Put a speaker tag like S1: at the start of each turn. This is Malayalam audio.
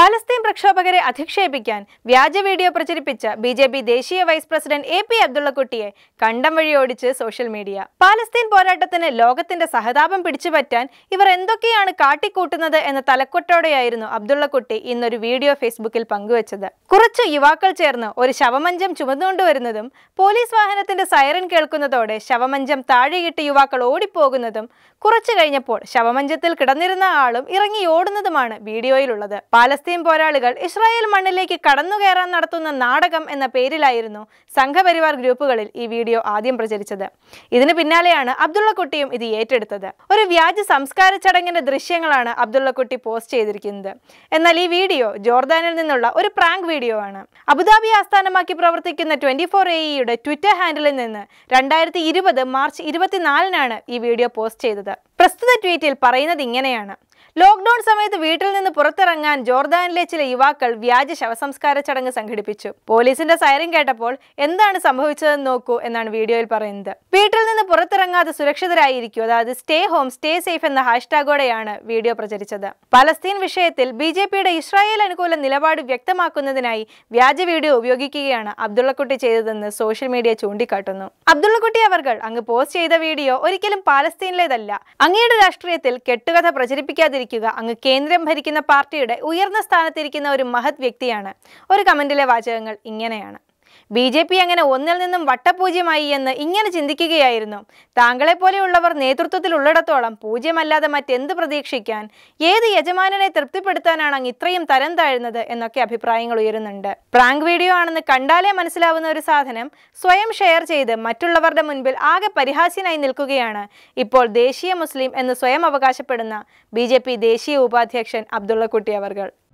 S1: പാലസ്തീൻ പ്രക്ഷോഭകരെ അധിക്ഷേപിക്കാൻ വ്യാജ വീഡിയോ പ്രചരിപ്പിച്ച ബി ജെ പി ദേശീയ വൈസ് പ്രസിഡന്റ് എ പി അബ്ദുള്ളക്കുട്ടിയെ കണ്ടം വഴി ഓടിച്ച് സോഷ്യൽ മീഡിയ പാലസ്തീൻ പോരാട്ടത്തിന് ലോകത്തിന്റെ സഹതാപം പിടിച്ചുപറ്റാൻ ഇവർ എന്തൊക്കെയാണ് കാട്ടിക്കൂട്ടുന്നത് എന്ന തലക്കൊട്ടോടെയായിരുന്നു അബ്ദുള്ളക്കുട്ടി ഇന്നൊരു വീഡിയോ ഫേസ്ബുക്കിൽ പങ്കുവച്ചത് കുറച്ചു യുവാക്കൾ ചേർന്ന് ഒരു ശവമഞ്ചം ചുമന്നുകൊണ്ടുവരുന്നതും പോലീസ് വാഹനത്തിന്റെ സൈറൻ കേൾക്കുന്നതോടെ ശവമഞ്ചം താഴെയിട്ട് യുവാക്കൾ ഓടിപ്പോകുന്നതും കുറച്ചു കഴിഞ്ഞപ്പോൾ ശവമഞ്ചത്തിൽ കിടന്നിരുന്ന ആളും ഇറങ്ങി ഓടുന്നതുമാണ് വീഡിയോയിലുള്ളത് പാലസ്തീൻ പോരാളികൾ ഇസ്രായേൽ മണ്ണിലേക്ക് കടന്നുകയറാൻ നടത്തുന്ന നാടകം എന്ന പേരിലായിരുന്നു സംഘപരിവാർ ഗ്രൂപ്പുകളിൽ ഈ വീഡിയോ ആദ്യം പ്രചരിച്ചത് ഇതിന് പിന്നാലെയാണ് അബ്ദുള്ളക്കുട്ടിയും ഇത് ഏറ്റെടുത്തത് ഒരു വ്യാജ സംസ്കാര ചടങ്ങിന്റെ ദൃശ്യങ്ങളാണ് അബ്ദുള്ളക്കുട്ടി പോസ്റ്റ് ചെയ്തിരിക്കുന്നത് എന്നാൽ ഈ വീഡിയോ ജോർദാനിൽ നിന്നുള്ള ഒരു പ്രാങ്ക് വീഡിയോ ആണ് അബുദാബി ആസ്ഥാനമാക്കി പ്രവർത്തിക്കുന്ന ട്വന്റി ഫോർ എയുടെ ട്വിറ്റർ ഹാൻഡിലിൽ നിന്ന് രണ്ടായിരത്തി ഇരുപത് മാർച്ച് ഇരുപത്തിനാലിനാണ് ഈ വീഡിയോ പോസ്റ്റ് ചെയ്തത് പ്രസ്തുത ട്വീറ്റിൽ പറയുന്നത് ഇങ്ങനെയാണ് ലോക്ക്ഡൌൺ സമയത്ത് വീട്ടിൽ നിന്ന് പുറത്തിറങ്ങാൻ ജോർദാനിലെ ചില യുവാക്കൾ വ്യാജ ശവസംസ്കാര ചടങ്ങ് സംഘടിപ്പിച്ചു പോലീസിന്റെ സൈറൻ കേട്ടപ്പോൾ എന്താണ് സംഭവിച്ചതെന്ന് നോക്കൂ എന്നാണ് വീഡിയോയിൽ പറയുന്നത് വീട്ടിൽ നിന്ന് പുറത്തിറങ്ങാതെ സുരക്ഷിതരായിരിക്കും അതായത് സ്റ്റേ ഹോം സ്റ്റേ സേഫ് എന്ന ഹാഷ്ടാഗോടെയാണ് വീഡിയോ പ്രചരിച്ചത് പലസ്തീൻ വിഷയത്തിൽ ബി ജെ പിയുടെ ഇസ്രായേൽ അനുകൂല നിലപാട് വ്യക്തമാക്കുന്നതിനായി വ്യാജ വീഡിയോ ഉപയോഗിക്കുകയാണ് അബ്ദുള്ളക്കുട്ടി ചെയ്തതെന്ന് സോഷ്യൽ മീഡിയ ചൂണ്ടിക്കാട്ടുന്നു അബ്ദുള്ളക്കുട്ടി അവർകൾ അങ്ങ് പോസ്റ്റ് ചെയ്ത വീഡിയോ ഒരിക്കലും പാലസ്തീനിലേതല്ല അങ്ങയുടെ രാഷ്ട്രീയത്തിൽ കെട്ടുകഥ പ്രചരിപ്പിക്കാതിരിക്കുക അങ്ങ് കേന്ദ്രം ഭരിക്കുന്ന പാർട്ടിയുടെ ഉയർന്ന സ്ഥാനത്തിരിക്കുന്ന ഒരു മഹത് വ്യക്തിയാണ് ഒരു കമന്റിലെ വാചകങ്ങൾ ഇങ്ങനെയാണ് ബി ജെ പി അങ്ങനെ ഒന്നിൽ നിന്നും വട്ടപൂജ്യമായി എന്ന് ഇങ്ങനെ ചിന്തിക്കുകയായിരുന്നു താങ്കളെ പോലെയുള്ളവർ നേതൃത്വത്തിൽ ഉള്ളിടത്തോളം പൂജ്യമല്ലാതെ മറ്റെന്ത് പ്രതീക്ഷിക്കാൻ ഏത് യജമാനനെ തൃപ്തിപ്പെടുത്താനാണ് അങ്ങ് ഇത്രയും തരം താഴുന്നത് എന്നൊക്കെ അഭിപ്രായങ്ങൾ ഉയരുന്നുണ്ട് പ്രാങ്ക് വീഡിയോ ആണെന്ന് കണ്ടാലേ മനസ്സിലാവുന്ന ഒരു സാധനം സ്വയം ഷെയർ ചെയ്ത് മറ്റുള്ളവരുടെ മുൻപിൽ ആകെ പരിഹാസ്യനായി നിൽക്കുകയാണ് ഇപ്പോൾ ദേശീയ മുസ്ലിം എന്ന് സ്വയം അവകാശപ്പെടുന്ന ബി ദേശീയ ഉപാധ്യക്ഷൻ അബ്ദുള്ളക്കുട്ടി അവർകൾ